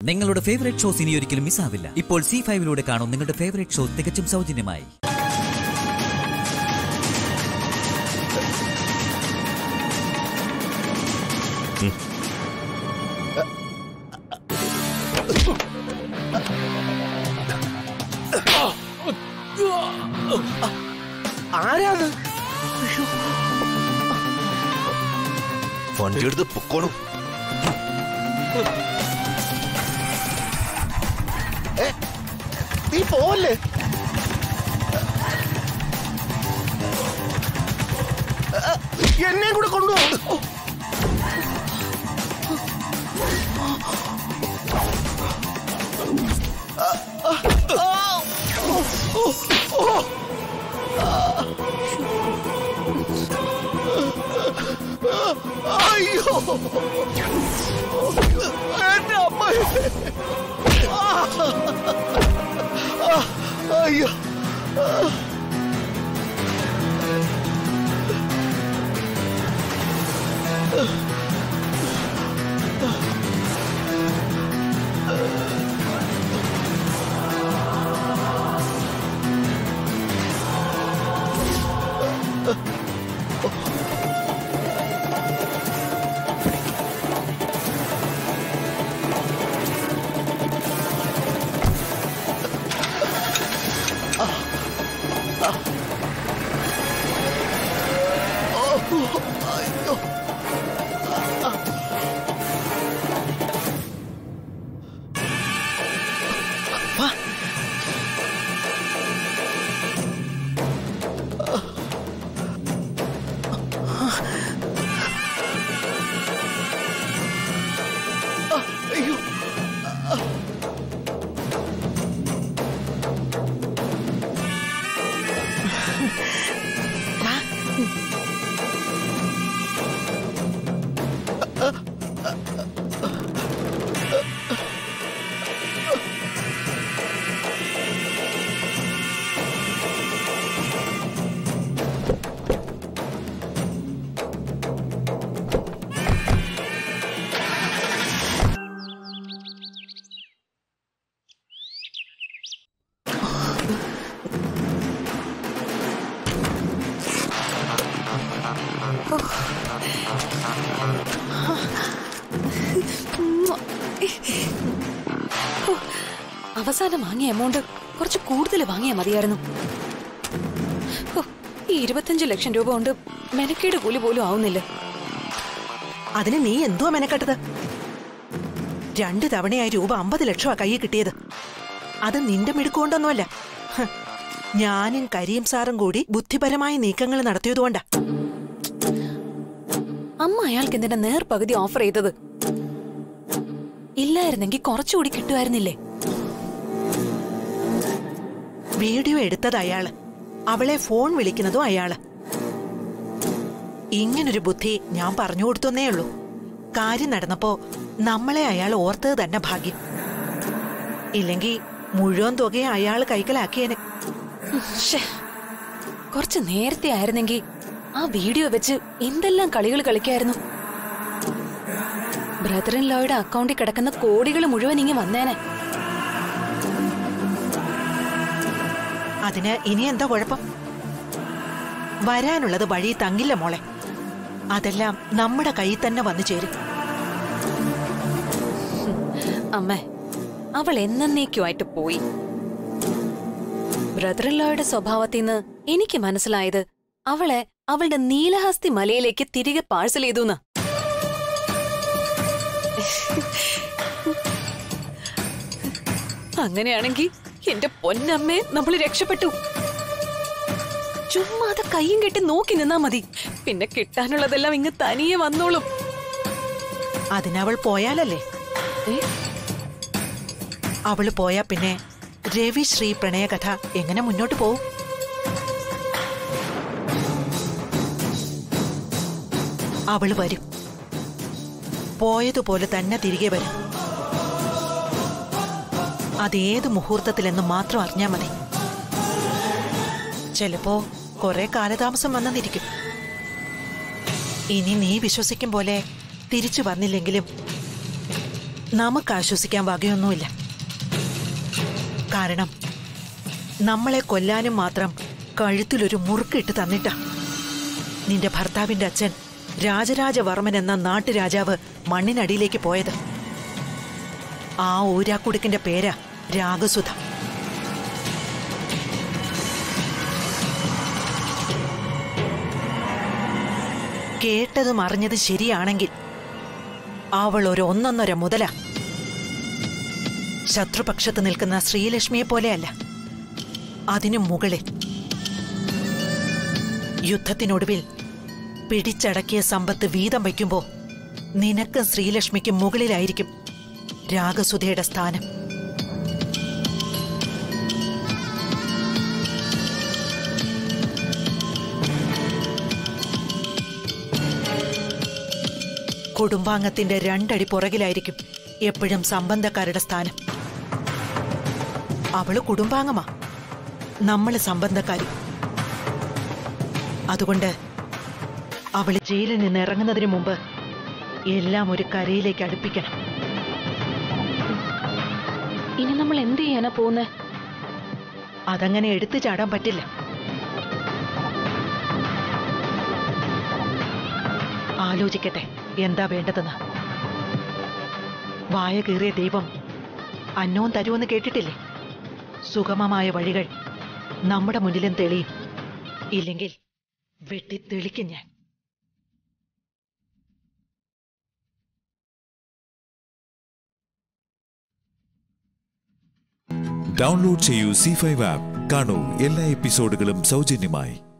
നിങ്ങളുടെ favourite shows ഇനി ഒരിക്കലും മിസ്സാവില്ല ഇപ്പോൾ സി ഫൈവിലൂടെ കാണും നിങ്ങളുടെ ഫേവറേറ്റ് ഷോ തികച്ചും സൗജന്യമായി ആരാത് വണ്ടി എടുത്ത് പൊക്കോളും നീ പോവല്ലേ എന്നെ കൂടെ കൊണ്ടുപോകും അയ്യോ എന്റെ അമ്മ അയ്യോ അയ്യോ ഹോ, അവസാനം വാങ്ങിയ എമൗണ്ട് കുറച്ച് കൂടുതൽ വാങ്ങിയാ മതിയായിരുന്നു ഹോ, ഈ ഇരുപത്തഞ്ച് ലക്ഷം രൂപ കൊണ്ട് മെനക്കേട് കൂലി പോലും ആവുന്നില്ല അതിന് നീ എന്തുവാ മെനക്കെട്ടത് രണ്ട് തവണയായി രൂപ അമ്പത് ലക്ഷമാ കയ്യിൽ കിട്ടിയത് അത് നിന്റെ മിടുക്കൊണ്ടൊന്നുമല്ല ഹ്, ഞാനും കരീം സാറും കൂടി ബുദ്ധിപരമായ നീക്കങ്ങൾ നടത്തിയതുകൊണ്ടാ അമ്മ അയാൾക്ക് എന്തിനാ നേർ പകുതി ഓഫർ ചെയ്തത് ഇല്ലായിരുന്നെങ്കിൽ കുറച്ചുകൂടി കിട്ടുമായിരുന്നില്ലേ വീഡിയോ എടുത്തത് അയാള് അവളെ ഫോൺ വിളിക്കുന്നതും അയാള് ഇങ്ങനൊരു ബുദ്ധി ഞാൻ പറഞ്ഞു കൊടുത്തന്നേ ഉള്ളൂ കാര്യം നടന്നപ്പോ നമ്മളെ അയാൾ ഓർത്തത് തന്നെ ഭാഗ്യം ഇല്ലെങ്കി മുഴുവൻ തുകയും അയാൾ കൈക്കലാക്കിയേനെ ശ്ശേ. കുറച്ച് നേരത്തെ ആയിരുന്നെങ്കിൽ ആ വീഡിയോ വെച്ച് എന്തെല്ലാം കളികൾ കളിക്കായിരുന്നു ബ്രദർ ഇൻ ലോയുടെ അക്കൗണ്ടിൽ കിടക്കുന്ന കോടികൾ മുഴുവൻ ഇങ്ങ് വന്നേനെ അതിന് ഇനി എന്താ കുഴപ്പം വരാനുള്ളത് വഴി തങ്ങില്ല മോളെ അതെല്ലാം നമ്മുടെ കയ്യിൽ തന്നെ വന്നു ചേരും അമ്മേ അവൾ എന്നേക്കുമായിട്ട് പോയി ബ്രദർ ഇൻ ലോയുടെ സ്വഭാവത്തിൽ നിന്ന് എനിക്ക് മനസ്സിലായത് അവളെ അവളുടെ നീലഹസ്തി മലയിലേക്ക് തിരികെ പാഴ്സൽ ചെയ്തു എന്നാ. അങ്ങനെയാണെങ്കിൽ എന്റെ പൊന്നമ്മേ നമ്മൾ രക്ഷപ്പെട്ടു ചുമ്മാതെ കയ്യും കെട്ടി നോക്കി നിന്നാ മതി പിന്നെ കിട്ടാനുള്ളതെല്ലാം ഇങ്ങ് തനിയെ വന്നോളും അതിനവൾ പോയാലല്ലേ ഏ? അവള് പോയാ പിന്നെ രവി ശ്രീ പ്രണയകഥ എങ്ങനെ മുന്നോട്ട് പോവും അവള് വരും പോയതുപോലെ തന്നെ തിരികെ വരും അതേത് മുഹൂർത്തത്തിലെന്ന് മാത്രം അറിഞ്ഞാ മതി ചിലപ്പോ കുറെ കാലതാമസം വന്നെന്നിരിക്കും ഇനി നീ വിശ്വസിക്കും പോലെ തിരിച്ചു വന്നില്ലെങ്കിലും നമുക്ക് ആശ്വസിക്കാൻ വകയൊന്നുമില്ല കാരണം നമ്മളെ കൊല്ലാനും മാത്രം കഴുത്തിലൊരു മുറുക്കിട്ട് തന്നിട്ടാ നിന്റെ ഭർത്താവിന്റെ അച്ഛൻ രാജരാജവർമ്മൻ എന്ന നാട്ടുരാജാവ് മണ്ണിനടിയിലേക്ക് പോയത് ആ ഊരാക്കുടുക്കിന്റെ പേരാ രാഗസുധ കേട്ടതും അറിഞ്ഞതും ശരിയാണെങ്കിൽ അവൾ ഒരു ഒന്നൊന്നര മുതല ശത്രുപക്ഷത്ത് നിൽക്കുന്ന ശ്രീലക്ഷ്മിയെ പോലെയല്ല അതിനു മുകളിൽ യുദ്ധത്തിനൊടുവിൽ പിടിച്ചടക്കിയ സമ്പത്ത് വീതം വയ്ക്കുമ്പോ നിനക്കും ശ്രീലക്ഷ്മിക്കും മുകളിലായിരിക്കും രാഗസുധയുടെ സ്ഥാനം കുടുംബാംഗത്തിന്റെ രണ്ടടി പുറകിലായിരിക്കും എപ്പോഴും സംബന്ധക്കാരുടെ സ്ഥാനം അവള് കുടുംബാംഗമാ നമ്മള് സംബന്ധക്കാരും അതുകൊണ്ട് അവള് ജയിലിൽ നിന്ന് ഇറങ്ങുന്നതിന് മുമ്പ് എല്ലാം ഒരു കരയിലേക്ക് അടുപ്പിക്കണം ഇനി നമ്മൾ എന്ത് ചെയ്യാനാ പോകുന്നത് അതങ്ങനെ എടുത്തു ചാടാൻ പറ്റില്ല ആലോചിക്കട്ടെ എന്താ വേണ്ടതെന്ന് വായ കീറിയ ദൈവം അന്നവും തരുമെന്ന് കേട്ടിട്ടില്ലേ സുഗമമായ വഴികൾ നമ്മുടെ മുന്നിലും തെളിയും ഇല്ലെങ്കിൽ വെട്ടി തെളിക്കും ഞാൻ ഡൗൺലോഡ് ചെയ്യൂ സി ഫൈവ് ആപ്പ് കാണൂ എല്ലാ എപ്പിസോഡുകളും സൗജന്യമായി